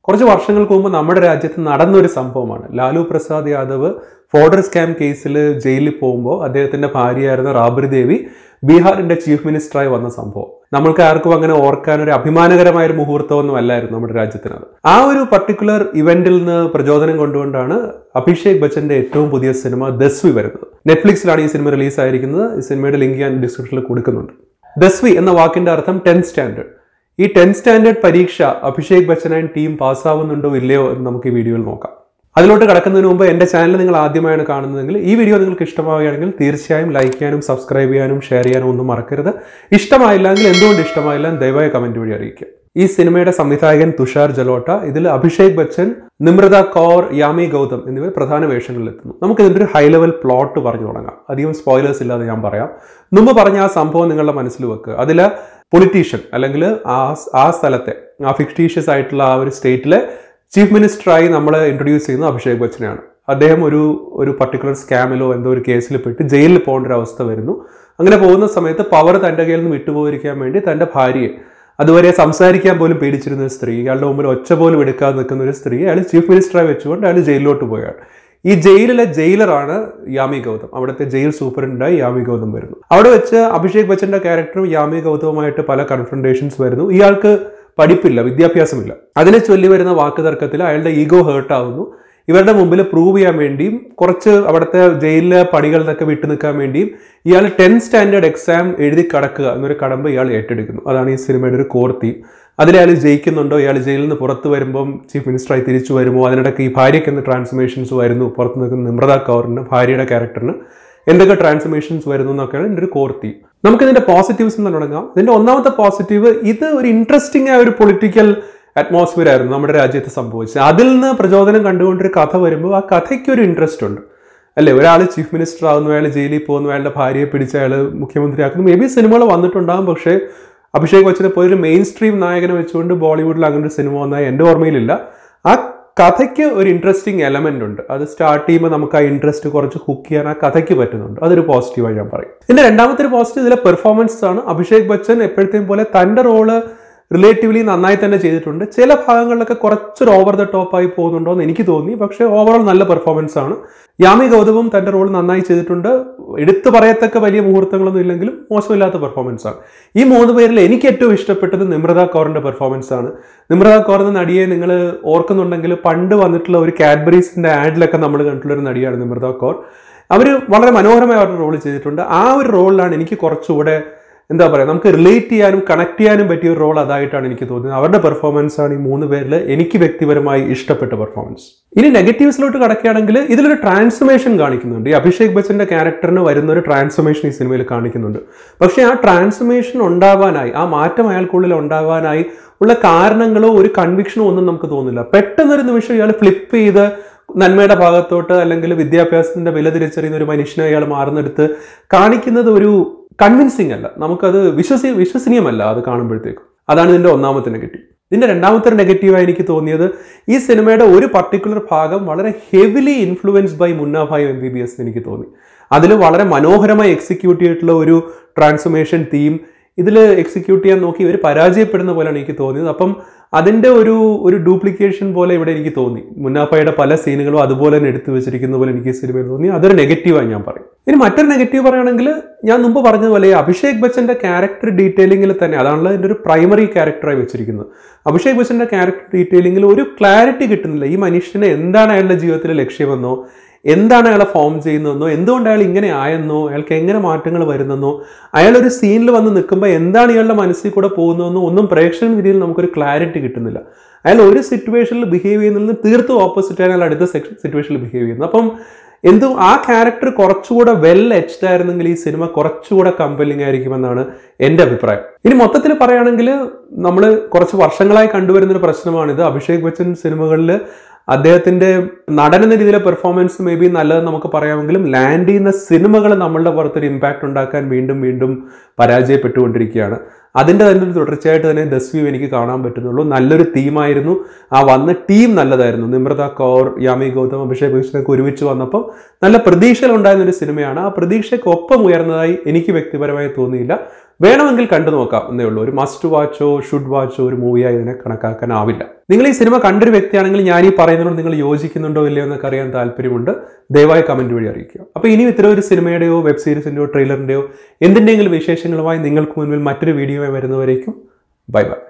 കുറച്ച് വർഷങ്ങൾക്ക് മുമ്പ് നമ്മുടെ രാജ്യത്ത് നടന്നൊരു സംഭവമാണ് ലാലു പ്രസാദ് യാദവ് ഫോർഡർ സ്കാം കേസിൽ ജയിലിൽ പോകുമ്പോൾ അദ്ദേഹത്തിന്റെ ഭാര്യയായിരുന്ന റാബറി ദേവി ബീഹാറിന്റെ ചീഫ് മിനിസ്റ്ററായി വന്ന സംഭവം നമ്മൾക്ക് ആർക്കും അങ്ങനെ ഓർക്കാൻ ഒരു അഭിമാനകരമായ ഒരു മുഹൂർത്തമൊന്നും അല്ലായിരുന്നു നമ്മുടെ രാജ്യത്തിനത് ആ ഒരു പർട്ടിക്കുലർ ഇവന്റിൽ നിന്ന് പ്രചോദനം കൊണ്ടുകൊണ്ടാണ് അഭിഷേക് ബച്ചന്റെ ഏറ്റവും പുതിയ സിനിമ ദസ്വി വരുന്നത് നെറ്റ്ഫ്ലിക്സിലാണ് ഈ സിനിമ റിലീസ് ആയിരിക്കുന്നത് ഈ സിനിമയുടെ ലിങ്ക് ഞാൻ ഡിസ്ക്രിപ്ഷനിൽ കൊടുക്കുന്നുണ്ട് ദസ്വി എന്ന വാക്കിന്റെ അർത്ഥം ടെൻത്ത് സ്റ്റാൻഡേർഡ് ഈ ടെൻത്ത് സ്റ്റാൻഡേർഡ് പരീക്ഷ അഭിഷേക് ബച്ചൻ ആൻഡ് ടീം പാസ്സാവുന്നുണ്ടോ ഇല്ലയോ എന്ന് നമുക്ക് ഈ വീഡിയോയിൽ നോക്കാം അതിലോട്ട് കടക്കുന്നതിന് മുമ്പ് എൻ്റെ ചാനൽ നിങ്ങൾ ആദ്യമായാണ് കാണുന്നതെങ്കിൽ ഈ വീഡിയോ നിങ്ങൾക്ക് ഇഷ്ടമാവുകയാണെങ്കിൽ തീർച്ചയായും ലൈക്ക് ചെയ്യാനും സബ്സ്ക്രൈബ് ചെയ്യാനും ഷെയർ ചെയ്യാനും ഒന്നും മറക്കരുത് ഇഷ്ടമായില്ലെങ്കിൽ എന്തുകൊണ്ട് ഇഷ്ടമായില്ല എന്ന് ദയവായി കമന്റ് വഴി അറിയിക്കുക ഈ സിനിമയുടെ സംവിധായകൻ തുഷാർ ജലോട്ട ഇതിൽ അഭിഷേക് ബച്ചൻ നിമൃത കൗർ യാമി ഗൗതം എന്നിവർ പ്രധാന വേഷങ്ങളിൽ എത്തുന്നു നമുക്ക് ഇതിൻ്റെ ഒരു ഹൈ ലെവൽ പ്ലോട്ട് പറഞ്ഞു തുടങ്ങാം അധികം സ്പോയിലേഴ്സ് ഇല്ലാതെ ഞാൻ പറയാം മുമ്പ് പറഞ്ഞ ആ സംഭവം നിങ്ങളുടെ മനസ്സിൽ വെക്കുക അതിൽ പൊളിറ്റീഷ്യൻ അല്ലെങ്കിൽ ആ ആ സ്ഥലത്തെ ആ ഫിക്ടീഷ്യസ് ആയിട്ടുള്ള ആ ഒരു സ്റ്റേറ്റിലെ ചീഫ് മിനിസ്റ്ററായി നമ്മൾ ഇൻട്രൊഡ്യൂസ് ചെയ്യുന്നത് അഭിഷേക് ബച്ചനെയാണ് അദ്ദേഹം ഒരു ഒരു പർട്ടിക്കുലർ സ്കാമിലോ എന്തോ ഒരു കേസിൽ പെട്ട് ജയിലിൽ പോകേണ്ട ഒരു അവസ്ഥ വരുന്നു അങ്ങനെ പോകുന്ന സമയത്ത് പവർ തൻ്റെ കയ്യിൽ നിന്ന് വിട്ടുപോയിരിക്കാൻ വേണ്ടി തൻ്റെ ഭാര്യയെ അതുവരെ സംസാരിക്കാൻ പോലും പേടിച്ചിരുന്ന ഒരു സ്ത്രീ അയാളുടെ മുമ്പിൽ ഒച്ച പോലും എടുക്കാതെ നിൽക്കുന്ന ഒരു സ്ത്രീ അയാൾ ചീഫ് മിനിസ്റ്ററായി വെച്ചുകൊണ്ട് അയാൾ ജയിലിലോട്ട് പോയാണ് ഈ ജയിലിലെ ജയിലറാണ് യാമി ഗൗതം അവിടുത്തെ ജയിൽ സൂപ്രണ്ടായി യാമി ഗൗതം വരുന്നു അവിടെ വെച്ച് അഭിഷേക് ബച്ചന്റെ ക്യാരക്ടറും യാമി ഗൗതവുമായിട്ട് പല കൺഫ്രണ്ടേഷൻസ് വരുന്നു ഇയാൾക്ക് പഠിപ്പില്ല വിദ്യാഭ്യാസമില്ല അതിനെ ചൊല്ലി വരുന്ന വാക്ക് തർക്കത്തിൽ അയാളുടെ ഈഗോ ഹേർട്ട് ആവുന്നു ഇവരുടെ മുമ്പിൽ പ്രൂവ് ചെയ്യാൻ വേണ്ടിയും കുറച്ച് അവിടുത്തെ ജയിലിലെ പടികളിൽ നിന്നൊക്കെ വിട്ടു നിൽക്കാൻ വേണ്ടിയും ഇയാൾ ടെൻത്ത് സ്റ്റാൻഡേർഡ് എക്സാം എഴുതി കടക്കുക എന്നൊരു കടമ്പ് ഇയാൾ ഏറ്റെടുക്കുന്നു അതാണ് ഈ സിനിമയുടെ ഒരു കോർ തീം അതിലയാൾ ജയിക്കുന്നുണ്ടോ ഇയാൾ ജയിലിൽ നിന്ന് പുറത്ത് വരുമ്പം ചീഫ് മിനിസ്റ്ററായി തിരിച്ചു വരുമോ അതിനിടയ്ക്ക് ഈ ഭാര്യയ്ക്ക് എന്ത് ട്രാൻസ്ഫോർമേഷൻസ് വരുന്നു പുറത്ത് നിൽക്കുന്ന നിമ്രത കൗറിന് ഭാര്യയുടെ ക്യാരക്ടറിന് എന്തൊക്കെ ട്രാൻസ്ഫോർമേഷൻസ് വരുന്നു എന്നൊക്കെയാണ് ഇതിൻ്റെ ഒരു കോർ തീം നമുക്ക് ഇതിന്റെ പോസിറ്റീവ്സ് എന്ന് തുടങ്ങാം ഇതിന്റെ ഒന്നാമത്തെ പോസിറ്റീവ് ഇത് ഒരു ഇൻട്രസ്റ്റിംഗ് ആയ ഒരു പൊളിറ്റിക്കൽ അറ്റ്മോസ്ഫിയർ ആയിരുന്നു നമ്മുടെ രാജ്യത്ത് സംഭവിച്ചത് അതിൽ നിന്ന് പ്രചോദനം കണ്ടുകൊണ്ടൊരു കഥ വരുമ്പോൾ ആ കഥയ്ക്ക് ഒരു ഇൻട്രസ്റ്റ് ഉണ്ട് അല്ലേ ഒരാൾ ചീഫ് മിനിസ്റ്റർ ആവുന്നു അയാൾ ജയിലിൽ പോകുന്നു അയാളുടെ ഭാര്യയെ പിടിച്ച് അയാൾ മുഖ്യമന്ത്രിയാക്കുന്നു മേ ബി സിനിമകൾ വന്നിട്ടുണ്ടാകും പക്ഷേ അഭിഷേക് ബച്ചനെ പോലെ ഒരു മെയിൻ സ്ട്രീം നായകനെ വെച്ചുകൊണ്ട് ബോളിവുഡിൽ അങ്ങനെ ഒരു സിനിമ വന്നാൽ എൻ്റെ ഓർമ്മയിലില്ല ആ കഥയ്ക്ക് ഒരു ഇൻട്രസ്റ്റിംഗ് എലമെന്റ് ഉണ്ട് അത് സ്റ്റാർട്ട് ചെയ്യുമ്പോൾ നമുക്ക് ആ ഇൻട്രസ്റ്റ് കുറച്ച് ഹുക്ക് ചെയ്യാൻ ആ കഥയ്ക്ക് പറ്റുന്നുണ്ട് അതൊരു പോസിറ്റീവായി ഞാൻ പറയും ഇതിന്റെ രണ്ടാമത്തെ ഒരു പോസിറ്റീവ് ഇതിലെ പെർഫോമൻസ് ആണ് അഭിഷേക് ബച്ചൻ എപ്പോഴത്തെയും പോലെ തന്റെ റോള് റിലേറ്റീവ്ലി നന്നായി തന്നെ ചെയ്തിട്ടുണ്ട് ചില ഭാഗങ്ങളിലൊക്കെ കുറച്ചൊരു ഓവർ ദ ടോപ്പ് ആയി പോകുന്നുണ്ടോ എന്ന് എനിക്ക് തോന്നി പക്ഷേ ഓവറോൾ നല്ല പെർഫോമൻസ് ആണ് യാമി ഗൗതമും തന്റെ റോൾ നന്നായി ചെയ്തിട്ടുണ്ട് എടുത്തു പറയത്തക്ക വലിയ മുഹൂർത്തങ്ങളൊന്നും ഇല്ലെങ്കിലും മോശമില്ലാത്ത പെർഫോമൻസ് ആണ് ഈ മൂന്ന് പേരിൽ എനിക്ക് ഏറ്റവും ഇഷ്ടപ്പെട്ടത് നിമ്രത കൗറിന്റെ പെർഫോമൻസ് ആണ് നിമ്രത കൗർ എന്ന നടിയെ നിങ്ങൾ ഓർക്കുന്നുണ്ടെങ്കിൽ പണ്ട് വന്നിട്ടുള്ള ഒരു കാഡ്ബറീസിന്റെ ആഡിലൊക്കെ നമ്മൾ കണ്ടിട്ടുള്ള ഒരു നടിയാണ് നിമ്രത കൗർ അവർ വളരെ മനോഹരമായ ഒരു റോൾ ചെയ്തിട്ടുണ്ട് ആ ഒരു റോളിലാണ് എനിക്ക് കുറച്ചുകൂടെ എന്താ പറയുക നമുക്ക് റിലേറ്റ് ചെയ്യാനും കണക്ട് ചെയ്യാനും പറ്റിയ ഒരു റോൾ അതായിട്ടാണ് എനിക്ക് തോന്നുന്നത് അവരുടെ പെർഫോമൻസ് ആണ് ഈ മൂന്ന് പേരിൽ എനിക്ക് വ്യക്തിപരമായി ഇഷ്ടപ്പെട്ട പെർഫോമൻസ് ഇനി നെഗറ്റീവ്സിലോട്ട് കടക്കുകയാണെങ്കിൽ ഇതിലൊരു ട്രാൻസ്ഫോർമേഷൻ കാണിക്കുന്നുണ്ട് ഈ അഭിഷേക് ബച്ചന്റെ ക്യാരക്ടറിന് വരുന്ന ഒരു ട്രാൻസ്ഫോർമേഷൻ ഈ സിനിമയിൽ കാണിക്കുന്നുണ്ട് പക്ഷേ ആ ട്രാൻസ്ഫോർമേഷൻ ഉണ്ടാവാനായി ആ മാറ്റം അയാൾക്കുള്ളിൽ ഉണ്ടാവാനായി ഉള്ള കാരണങ്ങളോ ഒരു കൺവിക്ഷനോ ഒന്നും നമുക്ക് തോന്നില്ല പെട്ടെന്നൊരു നിമിഷം ഇയാൾ ഫ്ലിപ്പ് ചെയ്ത് നന്മയുടെ ഭാഗത്തോട്ട് അല്ലെങ്കിൽ വിദ്യാഭ്യാസത്തിന്റെ വില തിരിച്ചറിയുന്ന ഒരു മനുഷ്യനെ അയാൾ മാറുന്നെടുത്ത് കാണിക്കുന്നത് ഒരു കൺവിൻസിങ് അല്ല നമുക്കത് വിശ്വസി വിശ്വസനീയമല്ല അത് കാണുമ്പോഴത്തേക്കും അതാണ് ഇതിന്റെ ഒന്നാമത്തെ നെഗറ്റീവ് ഇതിന്റെ രണ്ടാമത്തെ ഒരു നെഗറ്റീവായി എനിക്ക് തോന്നിയത് ഈ സിനിമയുടെ ഒരു പർട്ടിക്കുലർ ഭാഗം വളരെ heavily influenced by Munnabhai M B B S എനിക്ക് തോന്നി അതിൽ വളരെ മനോഹരമായി എക്സിക്യൂട്ട് ചെയ്തിട്ടുള്ള ഒരു ട്രാൻസ്ഫോർമേഷൻ തീം ഇതിൽ എക്സിക്യൂട്ട് ചെയ്യാൻ നോക്കി ഇവർ പരാജയപ്പെടുന്ന പോലെയാണ് എനിക്ക് തോന്നിയത് അപ്പം അതിൻ്റെ ഒരു ഒരു ഡ്യൂപ്ലിക്കേഷൻ പോലെ ഇവിടെ എനിക്ക് തോന്നി മുന്നാഫയുടെ പല സീനുകളും അതുപോലെ തന്നെ എടുത്തു വെച്ചിരിക്കുന്ന പോലെ എനിക്ക് ഈ സിനിമയിൽ തോന്നി അതൊരു നെഗറ്റീവായി ഞാൻ പറയും ഇനി മറ്റൊരു നെഗറ്റീവ് പറയുകയാണെങ്കിൽ ഞാൻ മുമ്പ് പറഞ്ഞതുപോലെ അഭിഷേക് ബച്ചന്റെ ക്യാരക്ടർ ഡീറ്റെയിലിംഗിൽ തന്നെ അതാണല്ലോ ഇതിൻ്റെ ഒരു പ്രൈമറി ക്യാരക്ടറായി വെച്ചിരിക്കുന്നത് അഭിഷേക് ബച്ചന്റെ ക്യാരക്ടർ ഡീറ്റെയിലിംഗിൽ ഒരു ക്ലാരിറ്റി കിട്ടുന്നില്ല ഈ മനുഷ്യന് എന്താണ് അയാളുടെ ജീവിതത്തിലെ ലക്ഷ്യമെന്നോ എന്താണ് അയാളെ ഫോം ചെയ്യുന്നതെന്നോ എന്തുകൊണ്ട് അയാൾ ഇങ്ങനെ ആയെന്നോ അയാൾക്ക് എങ്ങനെ മാറ്റങ്ങൾ വരുന്നെന്നോ അയാൾ ഒരു സീനിൽ വന്ന് നിൽക്കുമ്പോൾ എന്താണ് ഇയാളുടെ മനസ്സിൽ കൂടെ പോകുന്നതെന്നോ ഒന്നും പ്രേക്ഷക രീതിയിൽ നമുക്കൊരു ക്ലാരിറ്റി കിട്ടുന്നില്ല അയാൾ ഒരു സിറ്റുവേഷനിൽ ബിഹേവ് ചെയ്യുന്നതിൽ നിന്ന് തീർത്തും ഓപ്പോസിറ്റ് ആണ് അയാൾ അടുത്ത സിറ്റുവേഷനിൽ ബിഹേവ് ചെയ്യുന്നത് അപ്പം എന്തു ആ ക്യാരക്ടർ കുറച്ചുകൂടെ വെൽ എച്ച്ഡ് ആയിരുന്നെങ്കിൽ ഈ സിനിമ കുറച്ചുകൂടെ കമ്പലിംഗ് ആയിരിക്കുമെന്നാണ് എൻ്റെ അഭിപ്രായം ഇനി മൊത്തത്തിൽ പറയുകയാണെങ്കിൽ നമ്മൾ കുറച്ച് വർഷങ്ങളായി കണ്ടുവരുന്ന ഒരു പ്രശ്നമാണിത് അഭിഷേക് ബച്ചൻ സിനിമകളിൽ അദ്ദേഹത്തിന്റെ നടൻ എന്ന രീതിയിലെ പെർഫോമൻസ് മേ ബി നല്ലതെന്ന് നമുക്ക് പറയാമെങ്കിലും ലാൻഡ് ചെയ്യുന്ന സിനിമകൾ നമ്മളുടെ പുറത്തൊരു ഇമ്പാക്റ്റ് ഉണ്ടാക്കാൻ വീണ്ടും വീണ്ടും പരാജയപ്പെട്ടുകൊണ്ടിരിക്കുകയാണ് അതിൻ്റെ തന്നെ ഒരു തുടർച്ചയായിട്ട് തന്നെ ദസ്വീവ് എനിക്ക് കാണാൻ പറ്റുന്നുള്ളൂ നല്ലൊരു തീമായിരുന്നു ആ വന്ന ടീം നല്ലതായിരുന്നു നിമ്രത കൗർ യാമി ഗൗതം അഭിഷേക് ബച്ചനൊക്കെ ഒരുമിച്ച് വന്നപ്പം നല്ല പ്രതീക്ഷകൾ ഉണ്ടായിരുന്ന ഒരു സിനിമയാണ് ആ പ്രതീക്ഷയ്ക്കൊപ്പം ഉയർന്നതായി എനിക്ക് വ്യക്തിപരമായി തോന്നിയില്ല വേണമെങ്കിൽ കണ്ടു നോക്കാം എന്നേ ഉള്ളൂ ഒരു മസ്റ്റ് വാച്ചോ ഷുഡ് വാച്ചോ ഒരു മൂവിയായി ഇതിനെ കണക്കാക്കാനാവില്ല നിങ്ങൾ ഈ സിനിമ കണ്ടൊരു വ്യക്തിയാണെങ്കിൽ ഞാൻ ഈ പറയുന്നതിനോട് നിങ്ങൾ യോജിക്കുന്നുണ്ടോ ഇല്ലയോ എന്നൊക്കെ അറിയാൻ താല്പര്യമുണ്ട് ദയവായി കമന്റ് വഴി അറിയിക്കുക അപ്പോൾ ഇനി ഇത്തരം ഒരു സിനിമയുടെയോ വെബ് സീരീസിന്റെയോ ട്രെയിലറിന്റെയോ എന്തിൻ്റെങ്കിലും വിശേഷങ്ങളുമായി നിങ്ങൾക്ക് മുൻപിൽ മറ്റൊരു വീഡിയോയുമായി വരുന്നവരേക്കും ബൈ ബൈ